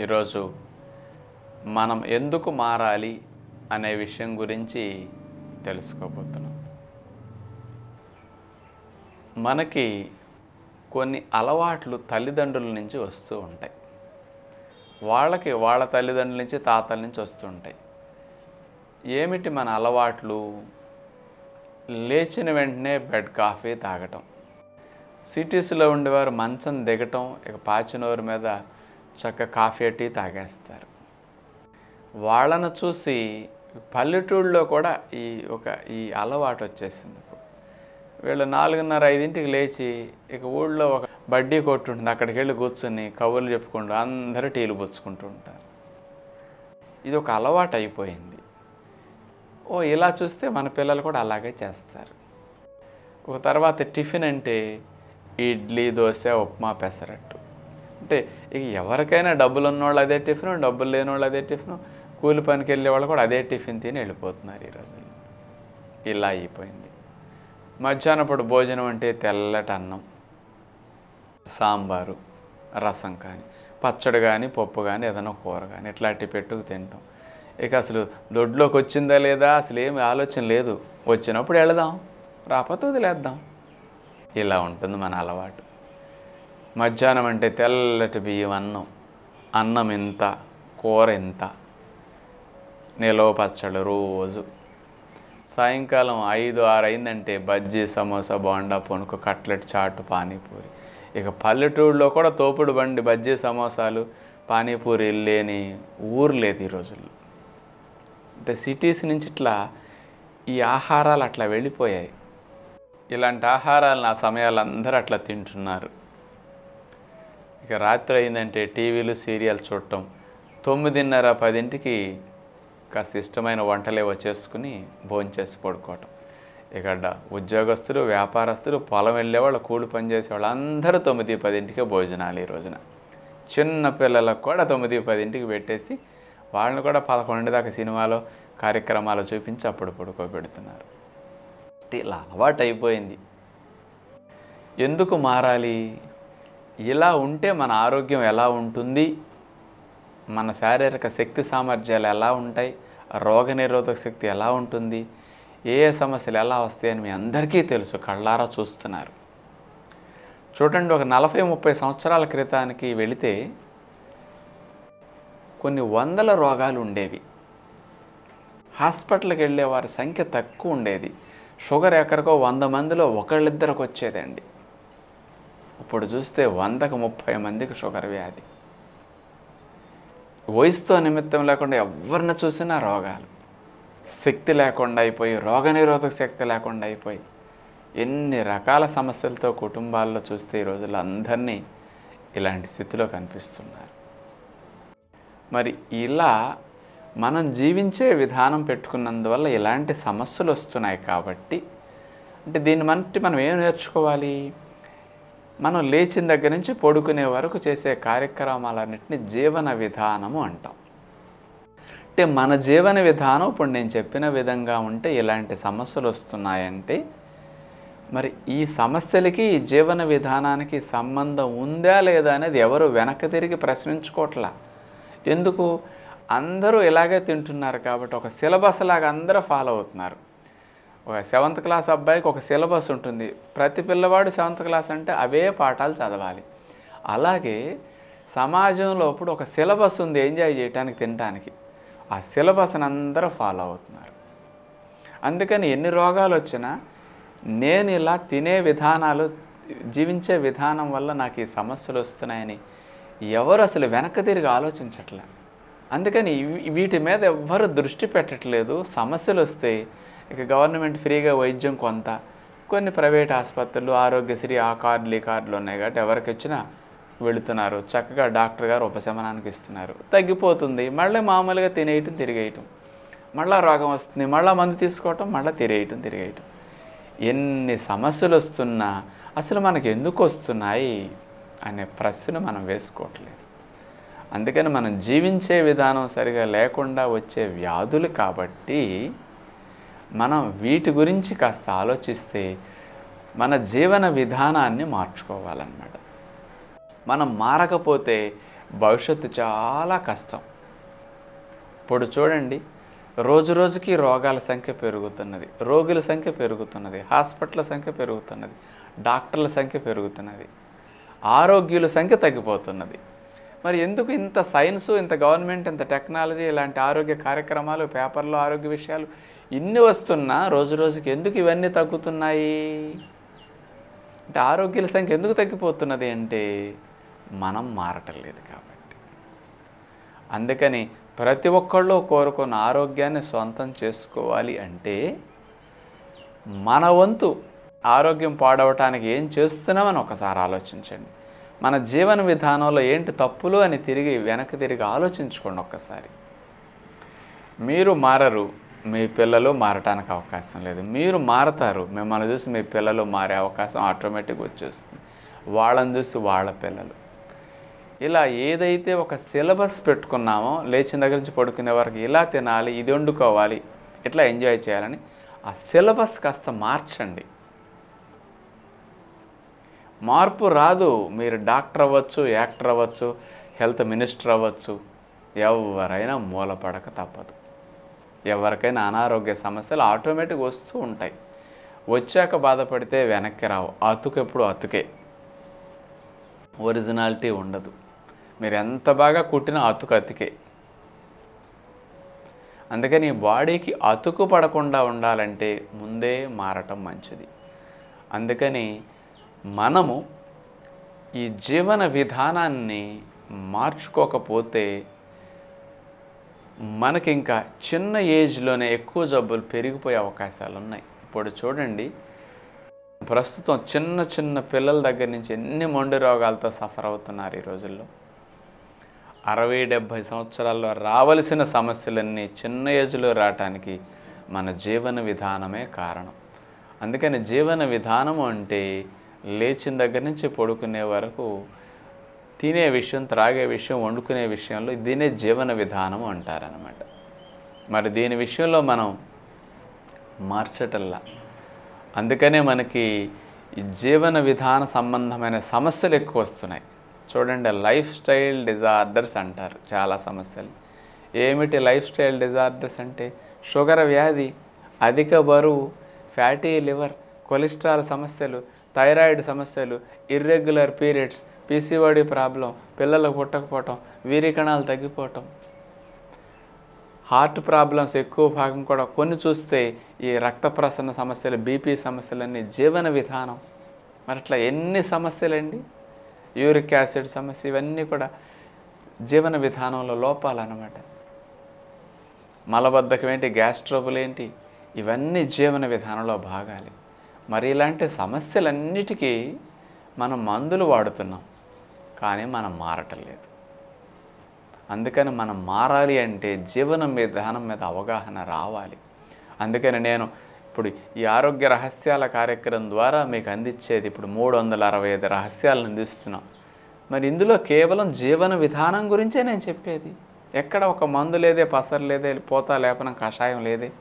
ఈరోజు మనం ఎందుకు మారాలి అనే విషయం గురించి తెలుసుకోబోతున్నాం మనకి కొన్ని అలవాట్లు తల్లిదండ్రుల నుంచి వస్తూ ఉంటాయి వాళ్ళకి వాళ్ళ తల్లిదండ్రుల నుంచి తాతల నుంచి వస్తూ ఉంటాయి ఏమిటి మన అలవాట్లు లేచిన వెంటనే బెడ్ కాఫీ తాగటం సిటీస్లో ఉండేవారు మంచం దిగటం ఇక పాచినోరు మీద చక్క కాఫీ టీ తాగేస్తారు వాళ్ళను చూసి పల్లెటూళ్ళలో కూడా ఈ ఒక ఈ అలవాటు వచ్చేసింది ఇప్పుడు వీళ్ళు నాలుగున్నర ఐదింటికి లేచి ఇక ఊళ్ళో ఒక బడ్డీ కొట్టు ఉంటుంది అక్కడికి వెళ్ళి కూర్చొని కబుర్లు చెప్పుకుంటూ అందరూ టీలు పుచ్చుకుంటూ ఉంటారు ఇది ఒక అలవాటు అయిపోయింది ఓ ఇలా చూస్తే మన పిల్లలు కూడా అలాగే చేస్తారు ఒక తర్వాత టిఫిన్ అంటే ఇడ్లీ దోశ ఉప్మా పెసరట్టు అంటే ఇక ఎవరికైనా డబ్బులు ఉన్నవాళ్ళు అదే టిఫిన్ డబ్బులు లేని వాళ్ళు అదే టిఫిన్ కూలి పనికి వెళ్ళే వాళ్ళు కూడా అదే టిఫిన్ తిని వెళ్ళిపోతున్నారు ఈ రోజుల్లో ఇలా అయిపోయింది మధ్యాహ్నప్పుడు భోజనం అంటే తెల్లటి అన్నం సాంబారు రసం కానీ పచ్చడి కానీ పప్పు కానీ ఏదైనా కూర కానీ ఇట్లాంటివి పెట్టుకు తింటాం ఇక అసలు దొడ్లోకి వచ్చిందా లేదా అసలు ఏమి ఆలోచన లేదు వచ్చినప్పుడు వెళదాం రాకపోతే వదిలేద్దాం ఇలా ఉంటుంది మన అలవాటు మధ్యాహ్నం అంటే తెల్లటి బియ్యం అన్నం అన్నం ఇంత కూర ఇంత నిలవ పచ్చడి రోజు సాయంకాలం ఐదు ఆరు అయిందంటే బజ్జీ సమోసా బోండా పొనుకు కట్లెట్ చాటు పానీపూరి ఇక పల్లెటూరులో కూడా తోపుడు బండి బజ్జీ సమోసాలు పానీపూరి లేని ఊరు లేదు ఈ రోజుల్లో అంటే సిటీస్ నుంచి ఇట్లా ఈ ఆహారాలు అట్లా వెళ్ళిపోయాయి ఇలాంటి ఆహారాలను ఆ సమయాలు అందరూ అట్లా తింటున్నారు ఇక రాత్రి అయిందంటే టీవీలు సీరియల్ చూడటం తొమ్మిదిన్నర పదింటికి కాస్త ఇష్టమైన వంటలే వచ్చేసుకుని భోంచేసి పడుకోవటం ఇక్కడ ఉద్యోగస్తులు వ్యాపారస్తులు పొలం వెళ్ళేవాళ్ళు కూలి పని చేసేవాళ్ళు అందరూ తొమ్మిది పదింటికే భోజనాలు ఈ రోజున చిన్న పిల్లలకు కూడా తొమ్మిది పదింటికి పెట్టేసి వాళ్ళని కూడా పదకొండు దాకా సినిమాలో కార్యక్రమాలు చూపించి అప్పుడు పడుకోబెడుతున్నారు ఇలా అలవాటు అయిపోయింది ఎందుకు మారాలి ఇలా ఉంటే మన ఆరోగ్యం ఎలా ఉంటుంది మన శారీరక శక్తి సామర్థ్యాలు ఎలా ఉంటాయి రోగనిరోధక శక్తి ఎలా ఉంటుంది ఏ ఏ సమస్యలు ఎలా వస్తాయని మీ అందరికీ తెలుసు కళ్ళారా చూస్తున్నారు చూడండి ఒక నలభై ముప్పై సంవత్సరాల క్రితానికి వెళితే కొన్ని వందల రోగాలు ఉండేవి హాస్పిటల్కి వెళ్ళే వారి సంఖ్య తక్కువ ఉండేది షుగర్ ఎక్కడికో వంద మందిలో ఒకళ్ళిద్దరికి వచ్చేదండి ఇప్పుడు చూస్తే వందకు ముప్పై మందికి షుగర్ వ్యాధి వయసుతో నిమిత్తం లేకుండా ఎవరిని చూసినా రోగాలు శక్తి లేకుండా అయిపోయి రోగనిరోధక శక్తి లేకుండా అయిపోయి ఎన్ని రకాల సమస్యలతో కుటుంబాల్లో చూస్తే ఈ రోజుల్లో అందరినీ ఇలాంటి స్థితిలో కనిపిస్తున్నారు మరి ఇలా మనం జీవించే విధానం పెట్టుకున్నందువల్ల ఇలాంటి సమస్యలు వస్తున్నాయి కాబట్టి అంటే దీన్ని బట్టి మనం ఏం నేర్చుకోవాలి మనం లేచిన దగ్గర నుంచి పడుకునే వరకు చేసే కార్యక్రమాలన్నింటినీ జీవన విధానము అంటాం అంటే మన జీవన విధానం ఇప్పుడు నేను చెప్పిన విధంగా ఉంటే ఇలాంటి సమస్యలు వస్తున్నాయంటే మరి ఈ సమస్యలకి ఈ జీవన విధానానికి సంబంధం ఉందా లేదా అనేది ఎవరు వెనక్కి తిరిగి ప్రశ్నించుకోవట్లా ఎందుకు అందరూ ఇలాగే తింటున్నారు కాబట్టి ఒక సిలబస్ లాగా అందరూ ఫాలో అవుతున్నారు ఒక సెవెంత్ క్లాస్ అబ్బాయికి ఒక సిలబస్ ఉంటుంది ప్రతి పిల్లవాడు సెవెంత్ క్లాస్ అంటే అవే పాఠాలు చదవాలి అలాగే సమాజంలో ఇప్పుడు ఒక సిలబస్ ఉంది ఎంజాయ్ చేయడానికి తినడానికి ఆ సిలబస్ని అందరూ ఫాలో అవుతున్నారు అందుకని ఎన్ని రోగాలు వచ్చినా నేను ఇలా తినే విధానాలు జీవించే విధానం వల్ల నాకు ఈ సమస్యలు వస్తున్నాయని ఎవరు అసలు వెనక్కి తిరిగి ఆలోచించట్లే అందుకని ఇవి- వీటి మీద ఎవ్వరు దృష్టి పెట్టట్లేదు సమస్యలు వస్తే ఇక గవర్నమెంట్ ఫ్రీగా వైద్యం కొంత కొన్ని ప్రైవేట్ ఆసుపత్రులు ఆరోగ్యశ్రీ ఆ కార్డులు ఈ కార్డులు ఉన్నాయి కాబట్టి ఎవరికి వచ్చినా వెళుతున్నారు చక్కగా డాక్టర్ గారు ఉపశమనానికి ఇస్తున్నారు తగ్గిపోతుంది మళ్ళీ మామూలుగా తినేయటం తిరిగేయటం మళ్ళీ రోగం వస్తుంది మళ్ళీ మందు తీసుకోవటం మళ్ళీ తిరేయటం తిరిగేయటం ఎన్ని సమస్యలు వస్తున్నా అసలు మనకు ఎందుకు వస్తున్నాయి అనే ప్రశ్న మనం వేసుకోవట్లేదు అందుకని మనం జీవించే విధానం సరిగా లేకుండా వచ్చే వ్యాధులు కాబట్టి మనం వీటి గురించి కాస్త ఆలోచిస్తే మన జీవన విధానాన్ని మార్చుకోవాలన్నమాట మనం మారకపోతే భవిష్యత్తు చాలా కష్టం ఇప్పుడు చూడండి రోజు రోజుకి రోగాల సంఖ్య పెరుగుతున్నది రోగుల సంఖ్య పెరుగుతున్నది హాస్పిటల్ సంఖ్య పెరుగుతున్నది డాక్టర్ల సంఖ్య పెరుగుతున్నది ఆరోగ్యుల సంఖ్య తగ్గిపోతున్నది మరి ఎందుకు ఇంత సైన్సు ఇంత గవర్నమెంట్ ఇంత టెక్నాలజీ ఇలాంటి ఆరోగ్య కార్యక్రమాలు పేపర్లో ఆరోగ్య విషయాలు ఇన్ని వస్తున్నా రోజు రోజుకి ఎందుకు ఇవన్నీ తగ్గుతున్నాయి అంటే ఆరోగ్యాల సంఖ్య ఎందుకు తగ్గిపోతున్నది అంటే మనం మారటం లేదు కాబట్టి అందుకని ప్రతి ఒక్కళ్ళు కోరుకున్న ఆరోగ్యాన్ని సొంతం చేసుకోవాలి అంటే మన వంతు ఆరోగ్యం పాడవటానికి ఏం చేస్తున్నామని ఒకసారి ఆలోచించండి మన జీవన విధానంలో ఏంటి తప్పులు అని తిరిగి వెనక్కి తిరిగి ఆలోచించుకోండి ఒక్కసారి మీరు మారరు మీ పిల్లలు మారటానికి అవకాశం లేదు మీరు మారతారు మిమ్మల్ని చూసి మీ పిల్లలు మారే అవకాశం ఆటోమేటిక్గా వచ్చేస్తుంది వాళ్ళని చూసి వాళ్ళ పిల్లలు ఇలా ఏదైతే ఒక సిలబస్ పెట్టుకున్నామో లేచిన దగ్గర నుంచి పడుకునే వరకు ఇలా తినాలి ఇది వండుకోవాలి ఇట్లా ఎంజాయ్ చేయాలని ఆ సిలబస్ కాస్త మార్చండి మార్పు రాదు మీరు డాక్టర్ అవ్వచ్చు యాక్టర్ అవ్వచ్చు హెల్త్ మినిస్టర్ అవ్వచ్చు ఎవరైనా మూలపడక తప్పదు ఎవరికైనా అనారోగ్య సమస్యలు ఆటోమేటిక్ వస్తూ ఉంటాయి వచ్చాక బాధపడితే వెనక్కి రావు అతుకు ఎప్పుడు అతుకే ఒరిజినాలిటీ ఉండదు మీరు ఎంత బాగా కుట్టినా అతుకు అతికే అందుకని ఈ బాడీకి అతుకు పడకుండా ఉండాలంటే ముందే మారటం మంచిది అందుకని మనము ఈ జీవన విధానాన్ని మార్చుకోకపోతే మనకి ఇంకా చిన్న ఏజ్లోనే ఎక్కువ జబ్బులు పెరిగిపోయే అవకాశాలు ఉన్నాయి ఇప్పుడు చూడండి ప్రస్తుతం చిన్న చిన్న పిల్లల దగ్గర నుంచి ఎన్ని మొండి రోగాలతో సఫర్ అవుతున్నారు ఈ రోజుల్లో అరవై డెబ్భై సంవత్సరాల్లో రావలసిన సమస్యలన్నీ చిన్న ఏజ్లో రావటానికి మన జీవన విధానమే కారణం అందుకని జీవన విధానం అంటే లేచిన దగ్గర నుంచి పడుకునే వరకు తినే విషయం త్రాగే విషయం వండుకునే విషయంలో దీనే జీవన విధానం అంటారనమాట మరి దీని విషయంలో మనం మార్చటల్లా అందుకనే మనకి ఈ జీవన విధాన సంబంధమైన సమస్యలు ఎక్కువ వస్తున్నాయి చూడండి లైఫ్ స్టైల్ డిజార్డర్స్ అంటారు చాలా సమస్యలు ఏమిటి లైఫ్ స్టైల్ డిజార్డర్స్ అంటే షుగర్ వ్యాధి అధిక బరువు ఫ్యాటీ లివర్ కొలెస్ట్రాల్ సమస్యలు థైరాయిడ్ సమస్యలు ఇర్రెగ్యులర్ పీరియడ్స్ పీసీఓడి ప్రాబ్లం పిల్లలకు పుట్టకపోవటం వీరి కణాలు తగ్గిపోవటం హార్ట్ ప్రాబ్లమ్స్ ఎక్కువ భాగం కూడా కొన్ని చూస్తే ఈ రక్త ప్రసరణ సమస్యలు బీపీ సమస్యలన్నీ జీవన విధానం మరి అట్లా ఎన్ని సమస్యలండి యూరిక్ యాసిడ్ సమస్య ఇవన్నీ కూడా జీవన విధానంలో లోపాలన్నమాట మలబద్ధకం ఏంటి గ్యాస్ ట్రబుల్ ఏంటి ఇవన్నీ జీవన విధానంలో భాగాలి మరి ఇలాంటి సమస్యలన్నిటికీ మనం మందులు వాడుతున్నాం కానీ మనం మారటం లేదు అందుకని మనం మారాలి అంటే జీవన విధానం మీద అవగాహన రావాలి అందుకని నేను ఇప్పుడు ఈ ఆరోగ్య రహస్యాల కార్యక్రమం ద్వారా మీకు అందించేది ఇప్పుడు మూడు వందల అరవై ఐదు రహస్యాలను అందిస్తున్నాం మరి ఇందులో కేవలం జీవన విధానం గురించే నేను చెప్పేది ఎక్కడ ఒక మందు లేదే పసరు లేదే పోతా లేపనం కషాయం లేదే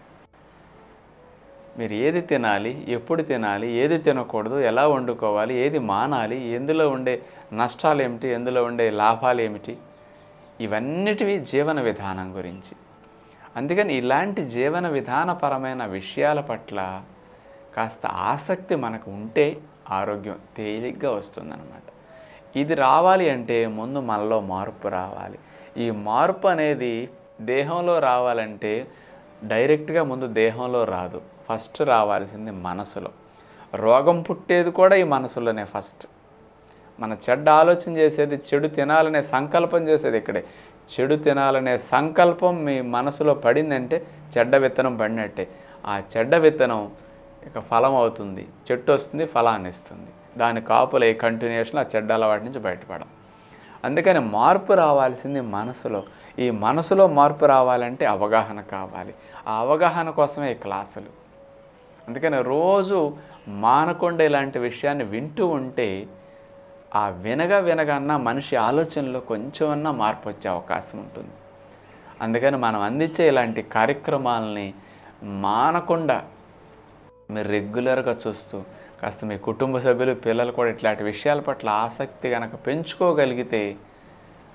మీరు ఏది తినాలి ఎప్పుడు తినాలి ఏది తినకూడదు ఎలా వండుకోవాలి ఏది మానాలి ఎందులో ఉండే నష్టాలు ఏమిటి ఎందులో ఉండే లాభాలు ఏమిటి ఇవన్నిటివి జీవన విధానం గురించి అందుకని ఇలాంటి జీవన విధానపరమైన విషయాల పట్ల కాస్త ఆసక్తి మనకు ఉంటే ఆరోగ్యం తేలిగ్గా వస్తుందన్నమాట ఇది రావాలి అంటే ముందు మనలో మార్పు రావాలి ఈ మార్పు అనేది దేహంలో రావాలంటే డైరెక్ట్గా ముందు దేహంలో రాదు ఫస్ట్ రావాల్సింది మనసులో రోగం పుట్టేది కూడా ఈ మనసులోనే ఫస్ట్ మన చెడ్డ ఆలోచన చేసేది చెడు తినాలనే సంకల్పం చేసేది ఇక్కడే చెడు తినాలనే సంకల్పం మీ మనసులో పడిందంటే చెడ్డ విత్తనం పడినట్టే ఆ చెడ్డ విత్తనం ఇక ఫలం అవుతుంది చెట్టు వస్తుంది ఫలాన్ని ఇస్తుంది దాని కాపులు ఏ కంటిన్యూషన్ ఆ చెడ్డ అలవాటి నుంచి బయటపడం అందుకని మార్పు రావాల్సింది మనసులో ఈ మనసులో మార్పు రావాలంటే అవగాహన కావాలి ఆ అవగాహన కోసమే ఈ క్లాసులు అందుకని రోజు మానకుండా ఇలాంటి విషయాన్ని వింటూ ఉంటే ఆ వినగా వినగన్నా మనిషి ఆలోచనలో కొంచెమన్నా మార్పు వచ్చే అవకాశం ఉంటుంది అందుకని మనం అందించే ఇలాంటి కార్యక్రమాలని మానకుండా మీరు రెగ్యులర్గా చూస్తూ కాస్త మీ కుటుంబ సభ్యులు పిల్లలు కూడా ఇట్లాంటి విషయాల పట్ల ఆసక్తి కనుక పెంచుకోగలిగితే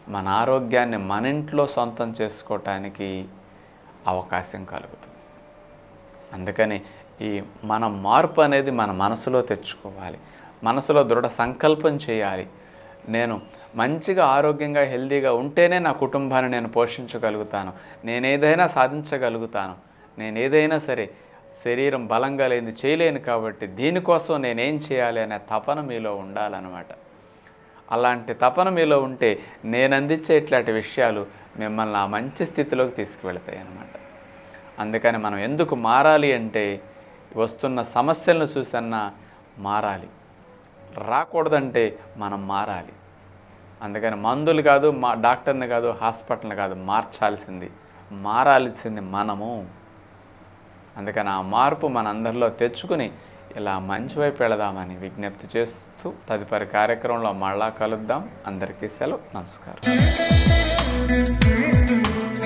మన ఆరోగ్యాన్ని మన ఇంట్లో సొంతం చేసుకోవటానికి అవకాశం కలుగుతుంది అందుకని ఈ మన మార్పు అనేది మన మనసులో తెచ్చుకోవాలి మనసులో దృఢ సంకల్పం చేయాలి నేను మంచిగా ఆరోగ్యంగా హెల్తీగా ఉంటేనే నా కుటుంబాన్ని నేను పోషించగలుగుతాను నేను ఏదైనా సాధించగలుగుతాను నేను ఏదైనా సరే శరీరం బలంగా లేని చేయలేను కాబట్టి దీనికోసం నేనేం చేయాలి అనే తపన మీలో ఉండాలన్నమాట అలాంటి తపన మీలో ఉంటే నేను అందించే ఇట్లాంటి విషయాలు మిమ్మల్ని ఆ మంచి స్థితిలోకి తీసుకువెళ్తాయి అన్నమాట అందుకని మనం ఎందుకు మారాలి అంటే వస్తున్న సమస్యలను చూసన్నా మారాలి రాకూడదంటే మనం మారాలి అందుకని మందులు కాదు మా డాక్టర్ని కాదు హాస్పిటల్ని కాదు మార్చాల్సింది మారాల్సింది మనము అందుకని ఆ మార్పు మనందరిలో తెచ్చుకుని ఇలా మంచి వైపు వెళదామని విజ్ఞప్తి చేస్తూ తదుపరి కార్యక్రమంలో మళ్ళా కలుద్దాం అందరికీ సెలవు నమస్కారం